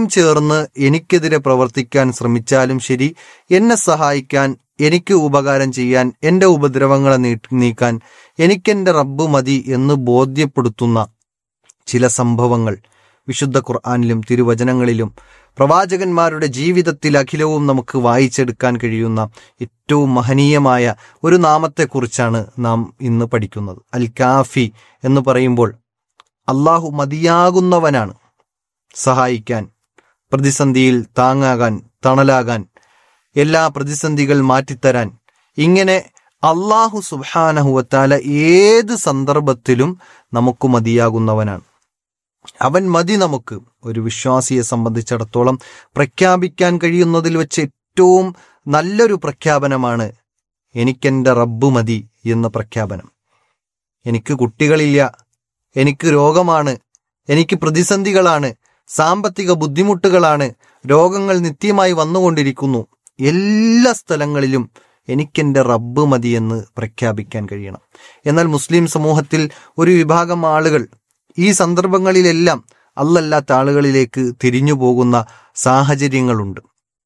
ചേർന്ന് എനിക്കെതിരെ പ്രവർത്തിക്കാൻ ശ്രമിച്ചാലും ശരി എന്നെ സഹായിക്കാൻ എനിക്ക് ഉപകാരം ചെയ്യാൻ എൻ്റെ ഉപദ്രവങ്ങളെ നീ- നീക്കാൻ എനിക്കെൻ്റെ റബ്ബ് മതി എന്ന് ബോധ്യപ്പെടുത്തുന്ന ചില സംഭവങ്ങൾ വിശുദ്ധ ഖുർആാനിലും തിരുവചനങ്ങളിലും പ്രവാചകന്മാരുടെ ജീവിതത്തിൽ അഖിലവും നമുക്ക് വായിച്ചെടുക്കാൻ കഴിയുന്ന ഏറ്റവും മഹനീയമായ ഒരു നാമത്തെക്കുറിച്ചാണ് നാം ഇന്ന് പഠിക്കുന്നത് അൽ കാഫി എന്ന് പറയുമ്പോൾ അള്ളാഹു മതിയാകുന്നവനാണ് സഹായിക്കാൻ പ്രതിസന്ധിയിൽ താങ്ങാകാൻ തണലാകാൻ എല്ലാ പ്രതിസന്ധികൾ മാറ്റിത്തരാൻ ഇങ്ങനെ അള്ളാഹു സുബാനഹുവത്താല ഏത് സന്ദർഭത്തിലും നമുക്ക് മതിയാകുന്നവനാണ് അവൻ മതി നമുക്ക് ഒരു വിശ്വാസിയെ സംബന്ധിച്ചിടത്തോളം പ്രഖ്യാപിക്കാൻ കഴിയുന്നതിൽ വെച്ച് ഏറ്റവും നല്ലൊരു പ്രഖ്യാപനമാണ് എനിക്കെൻ്റെ റബ്ബ് മതി എന്ന പ്രഖ്യാപനം എനിക്ക് കുട്ടികളില്ല എനിക്ക് രോഗമാണ് എനിക്ക് പ്രതിസന്ധികളാണ് സാമ്പത്തിക ബുദ്ധിമുട്ടുകളാണ് രോഗങ്ങൾ നിത്യമായി വന്നുകൊണ്ടിരിക്കുന്നു എല്ലാ സ്ഥലങ്ങളിലും എനിക്കെൻ്റെ റബ്ബ് മതി എന്ന് പ്രഖ്യാപിക്കാൻ കഴിയണം എന്നാൽ മുസ്ലിം സമൂഹത്തിൽ ഒരു വിഭാഗം ആളുകൾ ഈ സന്ദർഭങ്ങളിലെല്ലാം അല്ലല്ലാത്ത ആളുകളിലേക്ക് തിരിഞ്ഞു പോകുന്ന സാഹചര്യങ്ങളുണ്ട്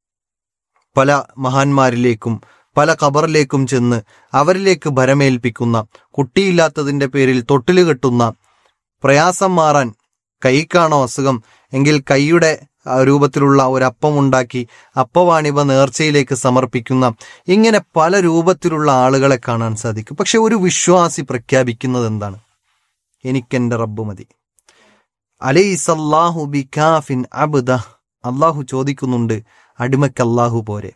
പല മഹാന്മാരിലേക്കും പല ഖബറിലേക്കും ചെന്ന് അവരിലേക്ക് ഭരമേൽപ്പിക്കുന്ന കുട്ടിയില്ലാത്തതിൻ്റെ പേരിൽ തൊട്ടില് കെട്ടുന്ന പ്രയാസം മാറാൻ കൈക്കാണോ അസുഖം എങ്കിൽ കൈയുടെ ആ, രൂപത്തിലുള്ള ഒരപ്പം ഉണ്ടാക്കി അപ്പവാണിവ നേർച്ചയിലേക്ക് സമർപ്പിക്കുന്ന ഇങ്ങനെ പല രൂപത്തിലുള്ള ആളുകളെ കാണാൻ സാധിക്കും പക്ഷെ ഒരു വിശ്വാസി പ്രഖ്യാപിക്കുന്നത് എന്താണ് എനിക്കെന്റെ റബ്ബ് മതി അലൈസല്ലാഹു ബികാഫിൻ അബ്ദ അള്ളാഹു ചോദിക്കുന്നുണ്ട് അടിമയ്ക്ക് അള്ളാഹു പോരെ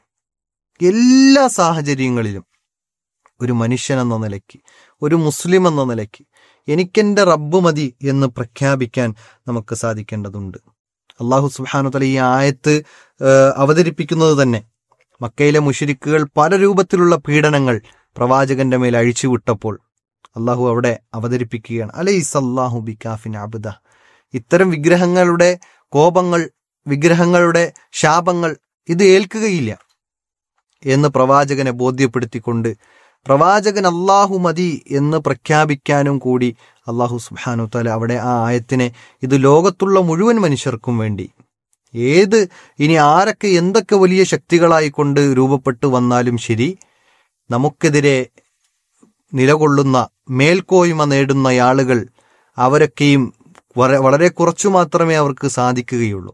എല്ലാ സാഹചര്യങ്ങളിലും ഒരു മനുഷ്യൻ എന്ന നിലയ്ക്ക് ഒരു മുസ്ലിം എന്ന നിലയ്ക്ക് എനിക്കെന്റെ റബ്ബ് മതി എന്ന് പ്രഖ്യാപിക്കാൻ നമുക്ക് സാധിക്കേണ്ടതുണ്ട് അള്ളാഹു സുബാനുതല ഈ ആയത്ത് ഏഹ്, അവതരിപ്പിക്കുന്നത് തന്നെ മക്കയിലെ മുഷിരിക്കുകൾ പല രൂപത്തിലുള്ള പീഡനങ്ങൾ പ്രവാചകന്റെ മേൽ അഴിച്ചുവിട്ടപ്പോൾ അള്ളാഹു അവിടെ അവതരിപ്പിക്കുകയാണ് അലൈസ് അള്ളാഹു ബികാഫിൻ അബ്ദ ഇത്തരം വിഗ്രഹങ്ങളുടെ കോപങ്ങൾ വിഗ്രഹങ്ങളുടെ ശാപങ്ങൾ ഇത് ഏൽക്കുകയില്ല എന്ന് പ്രവാചകനെ ബോധ്യപ്പെടുത്തിക്കൊണ്ട് പ്രവാചകൻ അള്ളാഹു മതി എന്ന് പ്രഖ്യാപിക്കാനും കൂടി അള്ളാഹു സുബാനു താല അവിടെ ആ ആയത്തിനെ ഇത് ലോകത്തുള്ള മുഴുവൻ മനുഷ്യർക്കും വേണ്ടി ഏത് ഇനി ആരൊക്കെ എന്തൊക്കെ വലിയ ശക്തികളായിക്കൊണ്ട് രൂപപ്പെട്ടു വന്നാലും ശരി നമുക്കെതിരെ നിലകൊള്ളുന്ന മേൽക്കോയ്മ നേടുന്ന ആളുകൾ അവരൊക്കെയും വര- വളരെ കുറച്ചു മാത്രമേ അവർക്ക് സാധിക്കുകയുള്ളൂ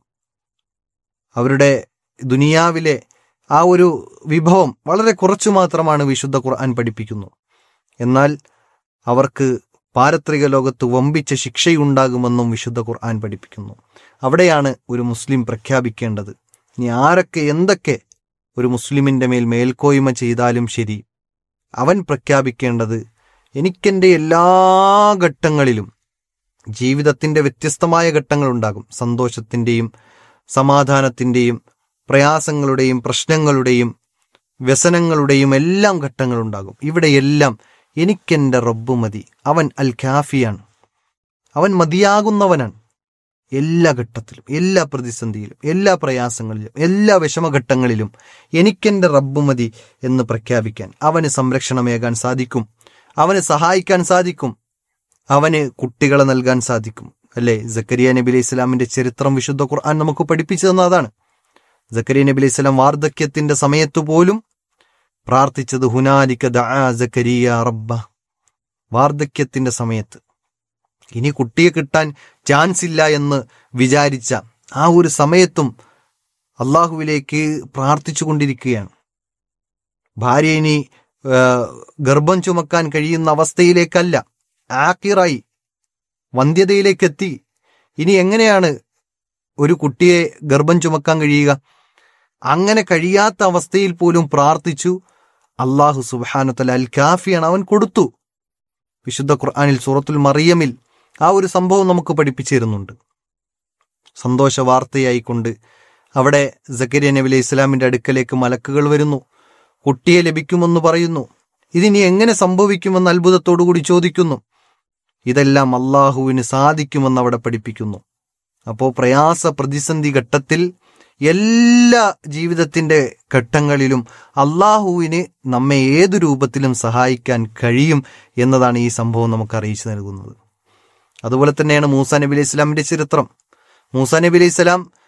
അവരുടെ ദുനിയാവിലെ ആ ഒരു വിഭവം വളരെ കുറച്ചു മാത്രമാണ് വിശുദ്ധ ഖുർആൻ പഠിപ്പിക്കുന്നു എന്നാൽ അവർക്ക് പാരത്രിക ലോകത്ത് വമ്പിച്ച ശിക്ഷയുണ്ടാകുമെന്നും വിശുദ്ധ ഖുർആൻ പഠിപ്പിക്കുന്നു അവിടെയാണ് ഒരു മുസ്ലിം പ്രഖ്യാപിക്കേണ്ടത് ഇനി ആരൊക്കെ എന്തൊക്കെ ഒരു മുസ്ലിമിന്റെ മേൽ മേൽക്കോയ്മ ചെയ്താലും ശരി അവൻ പ്രഖ്യാപിക്കേണ്ടത് എനിക്കെൻ്റെ എല്ലാ ഘട്ടങ്ങളിലും ജീവിതത്തിന്റെ വ്യത്യസ്തമായ ഘട്ടങ്ങളുണ്ടാകും സന്തോഷത്തിന്റെയും സമാധാനത്തിന്റെയും പ്രയാസങ്ങളുടെയും പ്രശ്നങ്ങളുടെയും വ്യസനങ്ങളുടെയും എല്ലാം ഘട്ടങ്ങളുണ്ടാകും ഇവിടെയെല്ലാം എനിക്കെന്റെ റബ്ബ് മതി അവൻ അൽ ഖാഫിയാണ് അവൻ മതിയാകുന്നവനാണ് എല്ലാ ഘട്ടത്തിലും എല്ലാ പ്രതിസന്ധിയിലും എല്ലാ പ്രയാസങ്ങളിലും എല്ലാ വിഷമഘട്ടങ്ങളിലും എനിക്കെന്റെ റബ്ബ് മതി എന്ന് പ്രഖ്യാപിക്കാൻ അവന് സംരക്ഷണമേകാൻ സാധിക്കും അവന് സഹായിക്കാൻ സാധിക്കും അവന് കുട്ടികളെ നൽകാൻ സാധിക്കും അല്ലേ ജക്കരിയ നബി അലൈഹി ഇസ്ലാമിന്റെ ചരിത്രം വിശുദ്ധ ഖുർആൻ നമുക്ക് പഠിപ്പിച്ചു തന്നതാണ് ജക്കരിയ നബി അലൈഹി സ്വലാം വാർദ്ധക്യത്തിന്റെ സമയത്തു പോലും പ്രാർത്ഥിച്ചത് ഹുനാലിക ദആ ജക്കരിയ റബ്ബ വാർദ്ധക്യത്തിന്റെ സമയത്ത് ഇനി കുട്ടിയെ കിട്ടാൻ ചാൻസ് ഇല്ല എന്ന് വിചാരിച്ച ആ ഒരു സമയത്തും അള്ളാഹുവിലേക്ക് പ്രാർത്ഥിച്ചു കൊണ്ടിരിക്കുകയാണ് ഭാര്യ ഇനി ആ, ഗർഭം ചുമക്കാൻ കഴിയുന്ന അവസ്ഥയിലേക്കല്ല ആക്കിറായി വന്ധ്യതയിലേക്ക് എത്തി ഇനി എങ്ങനെയാണ് ഒരു കുട്ടിയെ ഗർഭം ചുമക്കാൻ കഴിയുക അങ്ങനെ കഴിയാത്ത അവസ്ഥയിൽ പോലും പ്രാർത്ഥിച്ചു അള്ളാഹു സുബാനത്തല അൽ കാഫിയാണ് അവൻ കൊടുത്തു വിശുദ്ധ ഖുർആാനിൽ സൂറത്തുൽ മറിയമിൽ ആ ഒരു സംഭവം നമുക്ക് പഠിപ്പിച്ചു തരുന്നുണ്ട് സന്തോഷ വാർത്തയായിക്കൊണ്ട് അവിടെ സക്കരിയ നബി അലൈഹി ഇസ്ലാമിന്റെ അടുക്കലേക്ക് മലക്കുകൾ വരുന്നു കുട്ടിയെ ലഭിക്കുമെന്ന് പറയുന്നു ഇതിനി എങ്ങനെ സംഭവിക്കുമെന്ന് അത്ഭുതത്തോടുകൂടി ചോദിക്കുന്നു ഇതെല്ലാം അള്ളാഹുവിന് സാധിക്കുമെന്ന് അവിടെ പഠിപ്പിക്കുന്നു അപ്പോൾ പ്രയാസ പ്രതിസന്ധി ഘട്ടത്തിൽ എല്ലാ ജീവിതത്തിന്റെ ഘട്ടങ്ങളിലും അള്ളാഹുവിന് നമ്മെ ഏതു രൂപത്തിലും സഹായിക്കാൻ കഴിയും എന്നതാണ് ഈ സംഭവം നമുക്ക് അറിയിച്ചു നൽകുന്നത് അതുപോലെ തന്നെയാണ് മൂസ നബി അലൈഹി ഇസ്ലാമിന്റെ ചരിത്രം മൂസ നബി അലൈഹി സ്വലാം